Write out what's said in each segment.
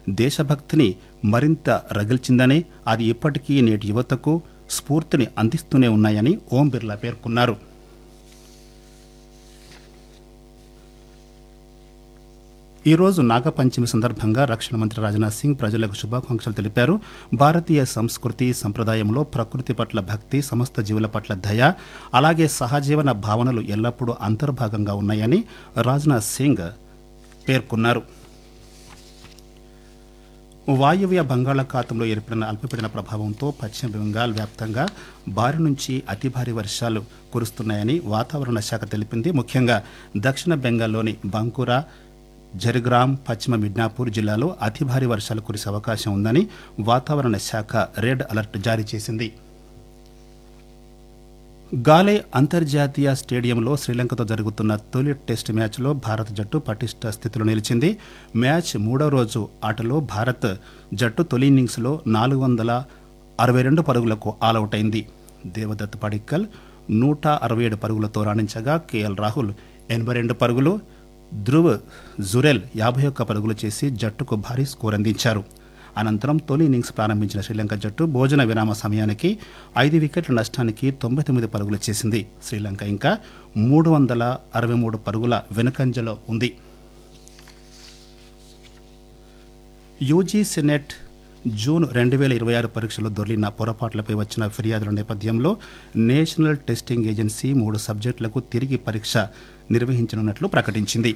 దేశభక్తిని మరింత రగిల్చిందని అది ఇప్పటికీ నేటి యువతకు స్ఫూర్తిని అందిస్తూనే ఉన్నాయని ఓం బిర్లా పేర్కొన్నారు ఈ రోజు నాగపంచమి సందర్భంగా రక్షణ మంత్రి రాజ్నాథ్ సింగ్ ప్రజలకు శుభాకాంక్షలు తెలిపారు భారతీయ సంస్కృతి సంప్రదాయంలో ప్రకృతి పట్ల భక్తి సమస్త జీవుల పట్ల దయ అలాగే సహజీవన భావనలు ఎల్లప్పుడూ అంతర్భాగంగా ఉన్నాయని రాజ్నాథ్ సింగ్ పేర్కొన్నారు వాయువ్య బంగాళాఖాతంలో ఏర్పడిన అల్పపీడన ప్రభావంతో పశ్చిమ బెంగాల్ వ్యాప్తంగా భారీ నుంచి అతి భారీ వర్షాలు కురుస్తున్నాయని వాతావరణ శాఖ తెలిపింది ముఖ్యంగా దక్షిణ బెంగాల్లోని బంకురా జర్గ్రామ్ పశ్చిమ మిడ్నాపూర్ జిల్లాలో అతి భారీ వర్షాలు కురిసే అవకాశం ఉందని వాతావరణ శాఖ రెడ్ అలర్ట్ జారీ చేసింది గాలే అంతర్జాతీయ స్టేడియంలో శ్రీలంకతో జరుగుతున్న తొలి టెస్ట్ మ్యాచ్లో భారత జట్టు పటిష్ట స్థితిలో నిలిచింది మ్యాచ్ మూడో రోజు ఆటలో భారత్ జట్టు తొలి ఇన్నింగ్స్లో నాలుగు వందల అరవై రెండు పరుగులకు ఆలౌట్ అయింది దేవదత్ పడిక్కల్ నూట అరవై ఏడు పరుగులతో రాణించగా కేఎల్ రాహుల్ ఎనభై రెండు పరుగులు ధ్రువ్ జురెల్ యాభై ఒక్క పరుగులు చేసి జట్టుకు భారీ స్కోర్ అందించారు అనంతరం తొలి ఇన్నింగ్స్ ప్రారంభించిన శ్రీలంక జట్టు భోజన విరామ సమయానికి ఐదు వికెట్ల నష్టానికి తొంభై తొమ్మిది పరుగులు చేసింది శ్రీలంక ఇంకా మూడు వందల అరవై మూడు పరుగుల వెనుకంజలో ఉంది యూజీ సెనెట్ జూన్ రెండు వేల ఇరవై ఆరు పరీక్షలో దొర్లిన పొరపాట్లపై వచ్చిన ఫిర్యాదుల నేపథ్యంలో నేషనల్ టెస్టింగ్ ఏజెన్సీ మూడు సబ్జెక్టులకు తిరిగి పరీక్ష నిర్వహించనున్నట్లు ప్రకటించింది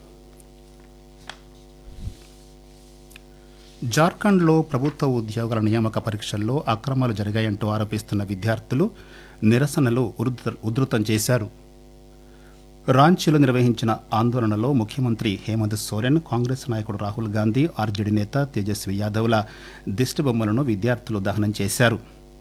జార్ఖండ్లో ప్రభుత్వ ఉద్యోగుల నియామక పరీక్షల్లో అక్రమాలు జరిగాయంటూ ఆరోపిస్తున్న విద్యార్థులు నిరసనలు ఉధృత- ఉధృతం చేశారు రాంచీలో నిర్వహించిన ఆందోళనలో ముఖ్యమంత్రి హేమంత్ సోరెన్ కాంగ్రెస్ నాయకుడు రాహుల్ గాంధీ ఆర్జేడీ నేత తేజస్వి యాదవ్ల దిష్టిబొమ్మలను విద్యార్థులు దహనం చేశారు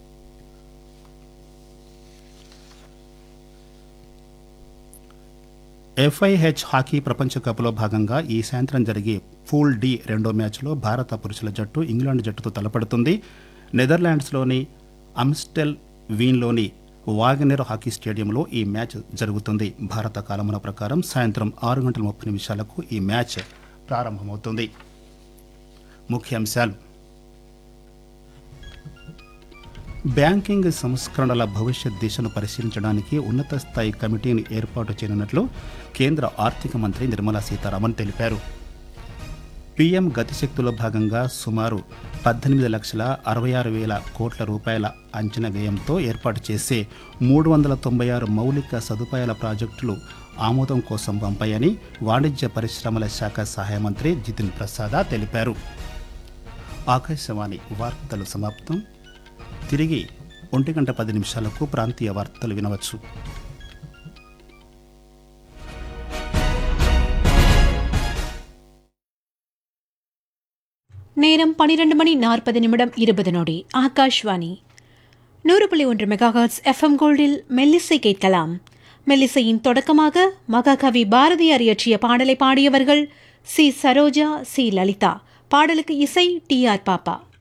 ఎఫ్ఐహెచ్ హాకీ ప్రపంచ కప్లో భాగంగా ఈ సాయంత్రం జరిగే పూల్ డి రెండో మ్యాచ్లో భారత పురుషుల జట్టు ఇంగ్లాండ్ జట్టుతో తలపడుతుంది నెదర్లాండ్స్లోని అమ్స్టెల్ వీన్లోని వాగనెర్ హాకీ స్టేడియంలో ఈ మ్యాచ్ జరుగుతుంది భారత కాలమాన ప్రకారం సాయంత్రం ఆరు గంటల ముప్పై నిమిషాలకు ఈ మ్యాచ్ ప్రారంభమవుతుంది ముఖ్యాంశాలు బ్యాంకింగ్ సంస్కరణల భవిష్యత్ దిశను పరిశీలించడానికి ఉన్నత స్థాయి కమిటీని ఏర్పాటు చేయనున్నట్లు కేంద్ర ఆర్థిక మంత్రి నిర్మలా సీతారామన్ తెలిపారు పీఎం గతిశక్తిలో భాగంగా సుమారు పద్దెనిమిది లక్షల అరవై ఆరు వేల కోట్ల రూపాయల అంచనా వ్యయంతో ఏర్పాటు చేసే మూడు వందల తొంభై ఆరు మౌలిక సదుపాయాల ప్రాజెక్టులు ఆమోదం కోసం పంపాయని వాణిజ్య పరిశ్రమల శాఖ సహాయ మంత్రి జితిన్ ప్రసాద తెలిపారు ఆకాశవాణి వార్తలు సమాప్తం తిరిగి ఒంటి గంట పది నిమిషాలకు ప్రాంతీయ వార్తలు వినవచ్చు நேரம் பனிரெண்டு மணி நாற்பது நிமிடம் இருபது நொடி ஆகாஷ்வாணி நூறு புள்ளி ஒன்று மெகாஹர்ட்ஸ் எஃப்எம் கோல்டில் மெல்லிசை கேட்கலாம் மெல்லிசையின் தொடக்கமாக மகாகவி பாரதியார் இயற்றிய பாடலை பாடியவர்கள் சி சரோஜா சி லலிதா பாடலுக்கு இசை டி ஆர் பாப்பா